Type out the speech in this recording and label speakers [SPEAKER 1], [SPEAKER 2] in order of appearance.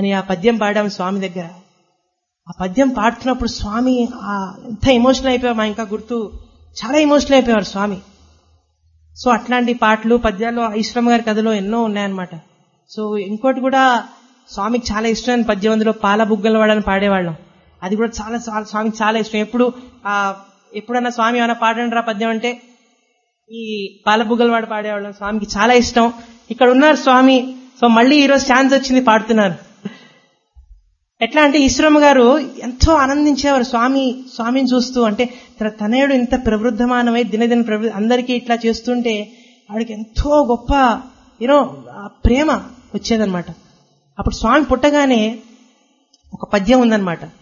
[SPEAKER 1] అని ఆ పద్యం పాడాం స్వామి దగ్గర ఆ పద్యం పాడుతున్నప్పుడు స్వామి ఆ ఎంత ఎమోషనల్ అయిపోయాం మా ఇంకా గుర్తు చాలా ఎమోషనల్ అయిపోయారు స్వామి సో అట్లాంటి పాటలు పద్యాలు ఈశ్వరమ్మ గారి కథలో ఎన్నో ఉన్నాయన్నమాట సో ఇంకోటి కూడా స్వామికి చాలా ఇష్టమైన పద్యం అందులో పాల బుగ్గల వాడని పాడేవాళ్ళం అది కూడా చాలా చాలా- స్వామికి చాలా ఇష్టం ఎప్పుడు ఆ ఎప్పుడన్నా స్వామి ఏమైనా పాడండి రా పద్యం అంటే ఈ పాల బుగ్గల వాడు పాడేవాళ్ళం స్వామికి చాలా ఇష్టం ఇక్కడ ఉన్నారు స్వామి సో మళ్ళీ ఈరోజు ఛాన్స్ వచ్చింది పాడుతున్నారు ఎట్లా అంటే ఈశ్వరమ్మ గారు ఎంతో ఆనందించేవారు స్వామి స్వామిని చూస్తూ అంటే తన తనయుడు ఇంత ప్రవృద్ధమానమై దినదిన ప్రవృద్ధి అందరికీ ఇట్లా చేస్తుంటే ఆవిడకి ఎంతో గొప్ప యూనో ప్రేమ వచ్చేదన్నమాట అప్పుడు స్వామి పుట్టగానే ఒక పద్యం ఉందన్నమాట